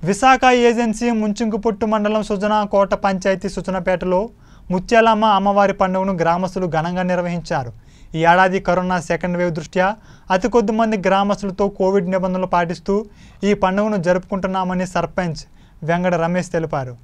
Visakha agency ముంచుంకుపుట్టు మండలం సుజన కోట పంచాయతీ సుజనపేటలో ముత్యాలమ్మ అమ్మవారి పండుగను గ్రామస్తులు ఘనంగా నిర్వహించారు ఈ ఏడాది కరోనా సెకండ్ వేవ్ దృష్ట్యా అతి కొద్ది మంది గ్రామస్తులతో కోవిడ్ నిబంధనలు పాటిస్తూ ఈ పండుగను జరుపుకుంటున్నామని సర్పంచ్ వెంగడ రమేష్ తెలిపారు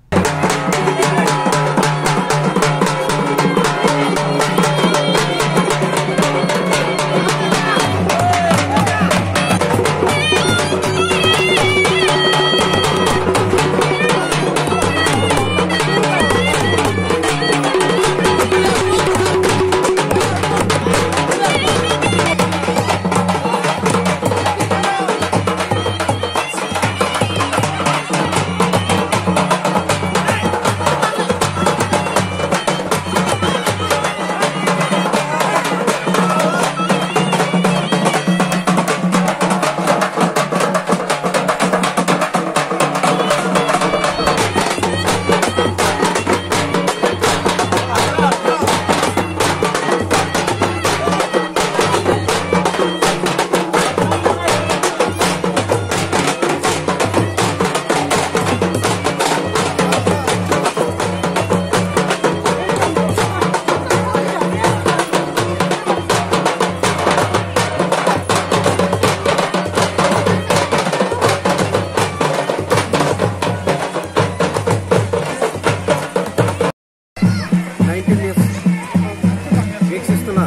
నైన్టీన్ ఇయర్స్ వీక్షిస్తున్న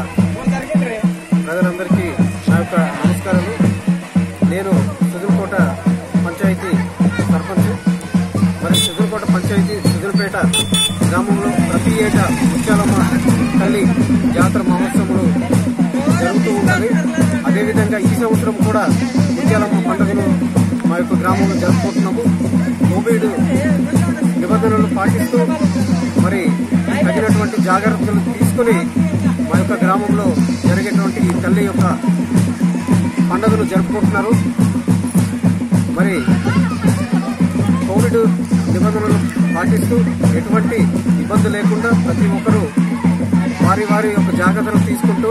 ప్రజలందరికీ నా యొక్క నమస్కారాలు నేను సుజులకోట పంచాయతీ సర్పంచ్ మరి సుజులకోట పంచాయతీ సుజులపేట గ్రామంలో ప్రతి ఏటా ముత్యాలమ్మ తల్లి జాతర మహోత్సవములు జరుగుతూ ఉన్నది అదేవిధంగా ఈ సంవత్సరం కూడా ముత్యాలమ్మ పండుగను మా యొక్క గ్రామంలో జరుపుకుంటున్నాము కోవిడ్ నిబంధనలు పాటిస్తూ మరి తగినటువంటి జాగ్రత్తలు తీసుకుని మా యొక్క గ్రామంలో జరిగేటువంటి ఈ తల్లి యొక్క పండుగను జరుపుకుంటున్నారు మరి కోవిడ్ నిబంధనలు పాటిస్తూ ఎటువంటి ఇబ్బంది లేకుండా ప్రతి ఒక్కరూ వారి వారి యొక్క జాగ్రత్తలు తీసుకుంటూ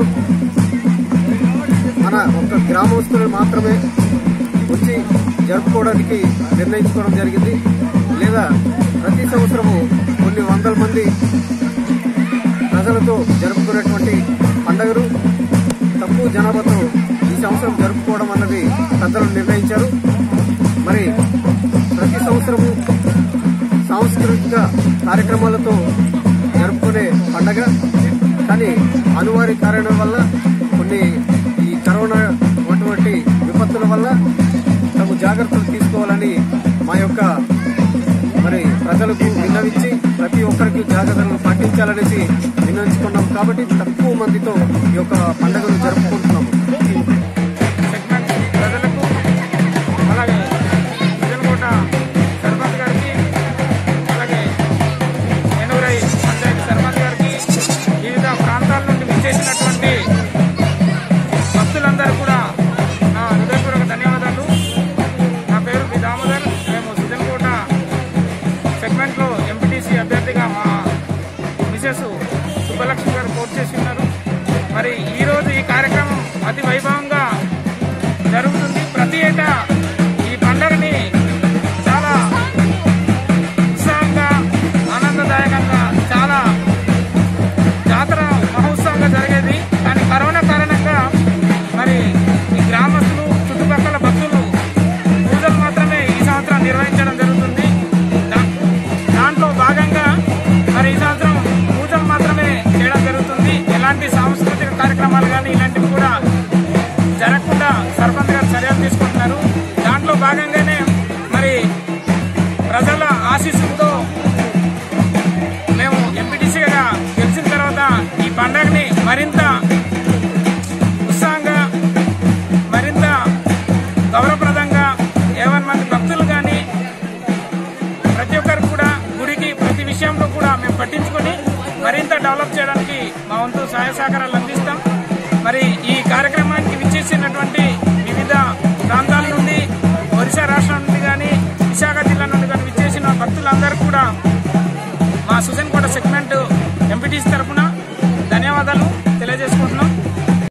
మన ఒక్క గ్రామస్తులు మాత్రమే వచ్చి జరుపుకోవడానికి నిర్ణయించుకోవడం జరిగింది లేదా ప్రతి సంవత్సరము కొన్ని వందల మంది ప్రజలతో జరుపుకునేటువంటి పండుగలు తక్కువ జనాభాతో ఈ సంవత్సరం జరుపుకోవడం అన్నది పెద్దలు నిర్ణయించారు మరి ప్రతి సంవత్సరము సాంస్కృతిక కార్యక్రమాలతో జరుపుకునే పండగ కానీ అనివార్య కారణం వల్ల కొన్ని ఈ కరోనా అటువంటి విపత్తుల వల్ల తగు జాగ్రత్తలు తీసుకోవాలని మా యొక్క మరి ప్రజలకు విన్నవించి ప్రతి ఒక్కరికి జాగ్రత్తలు పాటించాలనేసి విన్నవించుకున్నాం కాబట్టి తక్కువ మందితో ఈ యొక్క పండుగను జరుపుకుంటున్నాము సెగ్మెంట్ ప్రజలకు అలాగే విజయనగోట సర్పంచ్ గారికి అలాగే ఎనుగురై పంచాయతీ సర్పంచ్ గారికి వివిధ ప్రాంతాల నుండి విచ్చేసినటువంటి భక్తులందరూ కూడా నా హృదయపూర్వక ధన్యవాదాలు నా పేరు పి దామోదర్ మేము సుజన్కోట సెగ్మెంట్లో ఎంపీటీసీ అభ్యర్థిగా మా మిసెస్ సుబ్బలక్ష్మి గారు పోటీ చేసి ఉన్నారు మరి ఈరోజు ఈ కార్యక్రమం అతి వైభవంగా జరుగుతుంది ప్రతి ఏటా ఈ పండుగని చాలా ఉత్సాహంగా ఆనందదాయకంగా చాలా జాతర మహోత్సవంగా జరిగేది కానీ కరోనా కారణంగా మరి ఈ గ్రామస్తులు చుట్టుపక్కల భక్తులు పూజలు మాత్రమే ఈ సంవత్సరం నిర్వహించడం జరుగుతుంది దా- దాంట్లో భాగంగా మరి ఈ సంవత్సరం పూజలు మాత్రమే చేయడం జరుగుతుంది ఎలాంటి సాంస్కృతిక కార్యక్రమాలు కానీ ఇలాంటివి కూడా జరగకుండా సర్పంచ్ గారు చర్యలు తీసుకుంటున్నారు దాంట్లో భాగంగా